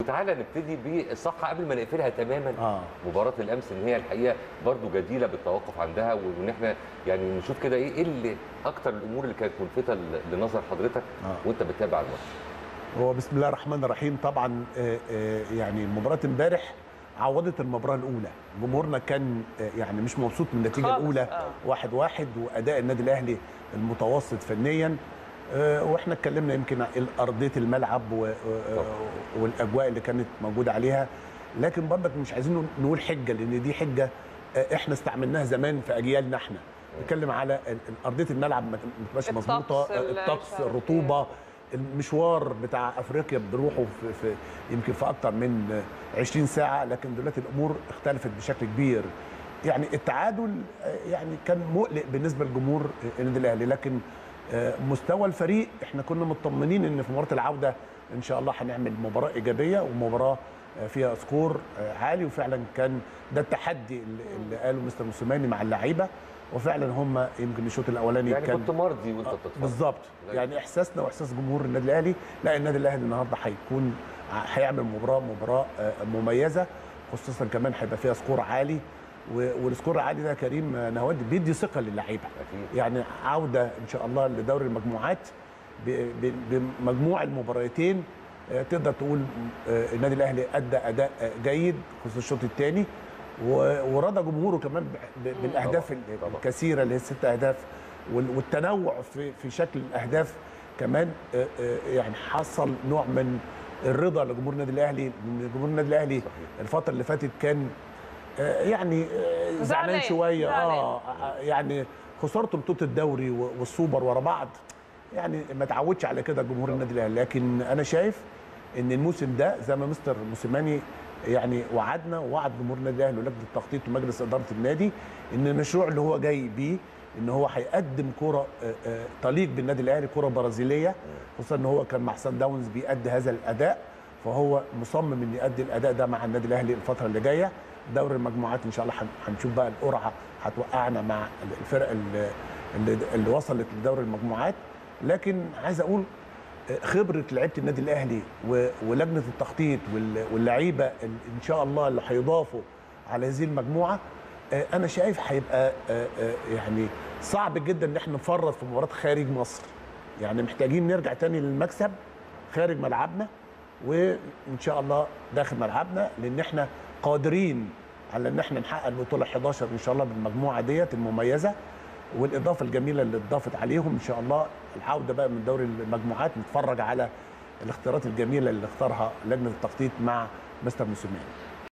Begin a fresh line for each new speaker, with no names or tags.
تعالى نبتدي بالصفحه قبل ما نقفلها تماما
اه
مباراه الامس ان هي الحقيقه برضو جديره بالتوقف عندها وان احنا يعني نشوف كده ايه إيه اللي اكتر الامور اللي كانت ملفته لنظر حضرتك
آه.
وانت بتتابع الماتش
هو بسم الله الرحمن الرحيم طبعا آه، آه، يعني مباراه امبارح عوضت المباراه الاولى جمهورنا كان آه، يعني مش مبسوط من النتيجه
خالص،
الاولى
آه.
واحد واحد واداء النادي الاهلي المتوسط فنيا آه، واحنا اتكلمنا يمكن عن ارضيه الملعب و- و- والاجواء اللي كانت موجوده عليها لكن برضك مش عايزين نقول حجه لان دي حجه آه، احنا استعملناا زمان في اجيالنا احنا نتكلم على ال- ال- ارضيه الملعب ما تبقاش
الطقس
مظبوطه
ال-
الطقس
مش عارف
الرطوبه المشوار بتاع افريقيا بنروحه في, في يمكن في اكتر من 20 ساعه لكن دلوقتي الامور اختلفت بشكل كبير يعني التعادل آه، يعني كان مقلق بالنسبه لجمهور النادي الاهلي لكن آه، مستوى الفريق احنا كنا مطمنين ان في مباراه العوده ان شاء الله هنعمل مباراه ايجابيه ومباراه آه، فيها سكور آه، عالي وفعلا كان ده التحدي اللي اللي قاله مستر موسيماني مع اللعيبه وفعلا هم يمكن الشوط الاولاني
يعني
كان
كنت مرضي وانت بتتفرج
بالظبط
لا.
يعني احساسنا واحساس جمهور النادي الاهلي لا النادي الاهلي النهارده هيكون ع- هيعمل مباراه مباراه آه، مميزه خصوصا كمان هيبقى فيها سكور عالي و- والسكور العالي ده يا كريم آه، نهاد بيدي ثقه للعيبه
اكيد
يعني عوده ان شاء الله لدوري المجموعات ب- ب- بمجموع المباراتين آه، تقدر تقول آه، النادي الاهلي ادى اداء آه، جيد خصوصا الشوط الثاني ورضى جمهوره كمان ب- ب- بالاهداف
طبعاً،
ال-
طبعاً.
الكثيره اللي هي الست اهداف وال- والتنوع في في شكل الاهداف كمان آه، آه، يعني حصل نوع من الرضا لجمهور النادي الاهلي لان جمهور النادي الاهلي
صحيح.
الفتره اللي فاتت كان آه، يعني آه، زعلان
زعلان،
شويه
زعلان.
اه آه، يعني خسارته بطوله الدوري و- والسوبر ورا بعض يعني ما تعودش على كده جمهور النادي الاهلي لكن انا شايف ان الموسم ده زي ما مستر موسيماني يعني وعدنا ووعد جمهور النادي الاهلي ولجنه التخطيط ومجلس اداره النادي ان المشروع اللي هو جاي بيه ان هو هيقدم كره آه، آه، تليق بالنادي الاهلي كره برازيليه خصوصا ان هو كان مع سان داونز بيأدي هذا الاداء فهو مصمم ان يأدي الاداء ده مع النادي الاهلي الفتره اللي جايه دوري المجموعات ان شاء الله هن- هنشوف بقى القرعه هتوقعنا مع الفرق اللي, اللي, اللي وصلت لدوري المجموعات لكن عايز اقول خبره لعيبه النادي الاهلي و- ولجنه التخطيط وال- واللعيبه ال- ان شاء الله اللي هيضافوا على هذه المجموعه آه، انا شايف هيبقى آه، آه، يعني صعب جدا ان احنا نفرط في مباراه خارج مصر يعني محتاجين نرجع تاني للمكسب خارج ملعبنا وان شاء الله داخل ملعبنا لان احنا قادرين على ان احنا نحقق البطوله 11 ان شاء الله بالمجموعه ديت المميزه والاضافه الجميله اللي اتضافت عليهم ان شاء الله العوده بقى من دوري المجموعات نتفرج على الاختيارات الجميله اللي اختارها لجنه التخطيط مع مستر موسيماني